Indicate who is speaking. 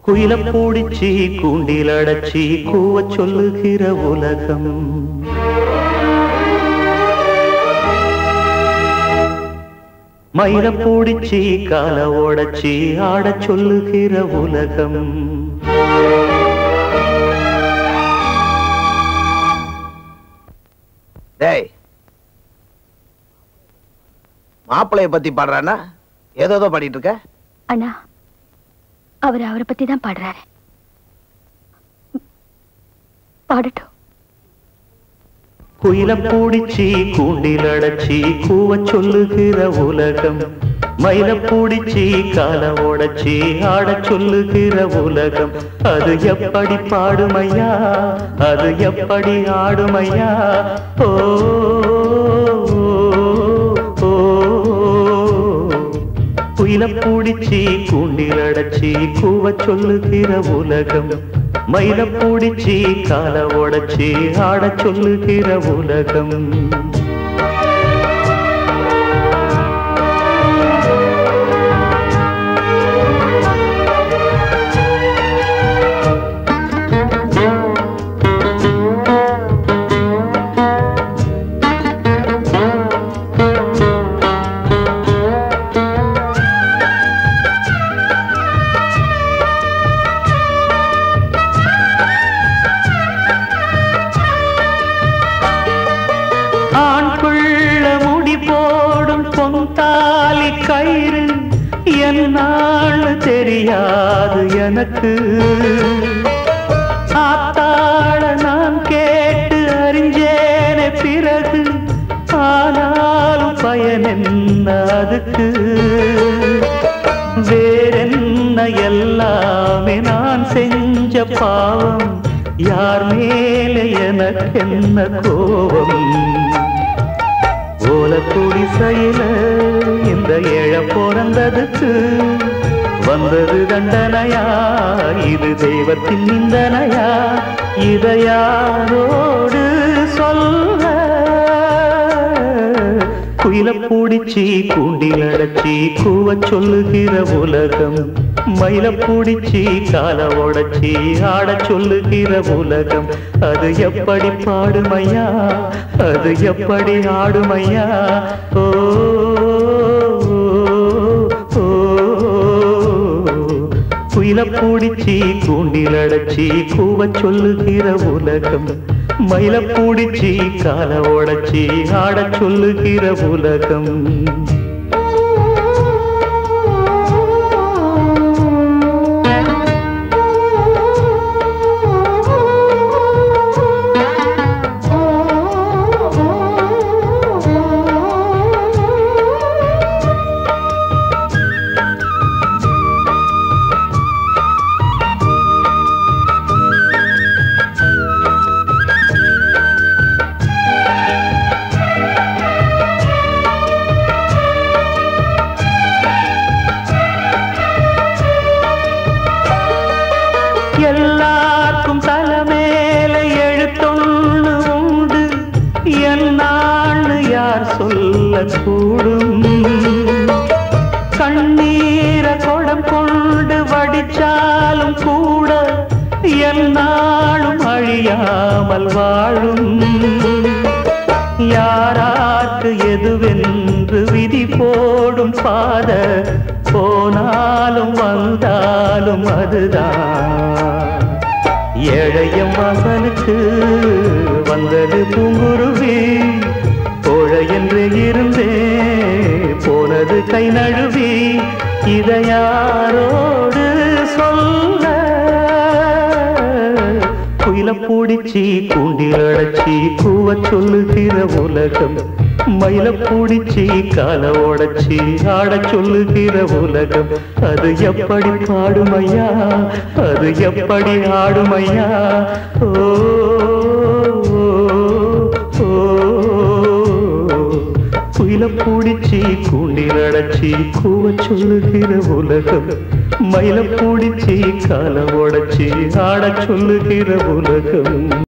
Speaker 1: குயில பூடிச்சி கூண்டில் அடைச்சி கூவ சொல்லுகிற உலகம் மயில பூடிச்சி கால ஓடச்சி ஆடச் சொல்லுகிற உலகம்
Speaker 2: டேய் மாப்பிளைய பத்தி பாடுறானா ஏதோ ஏதோ பாடிட்டு இருக்க
Speaker 3: அண்ணா அவர் அவரை பத்தி தான் பாடுறாரு பாடட்டும்
Speaker 1: குயில பூடிச்சி கூண்டில் அடைச்சி கூவ சொல்லுகிற உலகம் மயில பூடிச்சி கால ஓடச்சி ஆடச் சொல்லுகிற உலகம் அது எப்படி பாடுமையா அது எப்படி ஆடுமையா ஓ ஓ, ஓ. குயில பூடிச்சி கூண்டில் அடைச்சி கூவ சொல்லுகிற உலகம் மயில பூடிச்சி கால உடைச்சி ஆடச் சொல்லுகிற உலகம் ஆண் பிள்ள முடி போடும் பொந்தாலி கயிறு என்னான்னு தெரியாது எனக்கு ஆத்தாள நான் கேட்டு அறிஞ்சேனே பிறகு ஆனாலும் பயன் என்ன அதுக்கு வேறென்ன எல்லாமே நான் செஞ்ச பாவம் யார் மேலே எனக்கென்ன கோபம் ஓலக்குடி செயல இந்த ஏழ பிறந்ததுக்கு வந்தது தண்டனையா இது தெய்வத்தின் நிந்தனையா இதை யாரோடு சொல்ல குயில பூடிச்சி கூண்டில் அடைச்சி கூவ சொல்லுகிற உலகம் மயில பூடிச்சி கால உடைச்சி ஆடச் சொல்லுகிற உலகம் அது எப்படி பாடுமையா அது எப்படி ஆடுமையா ஓ ஓ, ஓ. குயில பூடிச்சி கூண்டில் அடைச்சி கூவ சொல்லுகிற உலகம் மயில பூடிச்சி கால உடைச்சி ஆடச் சொல்லுகிற உலகம் எல்லாருக்கும் தலைமேல எழுத்தொன்னு உண்டு என்னான்னு யார் சொல்ல கூடும் கண்ணீர குடம் கொண்டு வடிச்சாலும் கூட என்னாலும் அழியாமல் வாழும் யாராக்கு எதுவென்று விதி போடும் பாத போனாலும் வந்தாலும் அதுதான் ஏழையம் வாசலுக்கு வந்தது பூங்குருவி கோழை என்று இருந்தே போனது கை நழுவி இதை யாரோடு சொல்ல குயில பூடிச்சி கூண்டில் அடைச்சி கூவ சொல்லுகிற உலகம் மயில பூடிச்சி கால உடைச்சி ஆடச் சொல்லுகிற உலகம் அது எப்படி பாடுமையா அது எப்படி ஆடுமையா ஓ ஓ, ஓ. குயில பூடிச்சி கூண்டில் அடைச்சி கூவ சொல்லுகிற உலகம் மயில பூடிச்சி கால உடைச்சி ஆடச் சொல்லுகிற உலகம்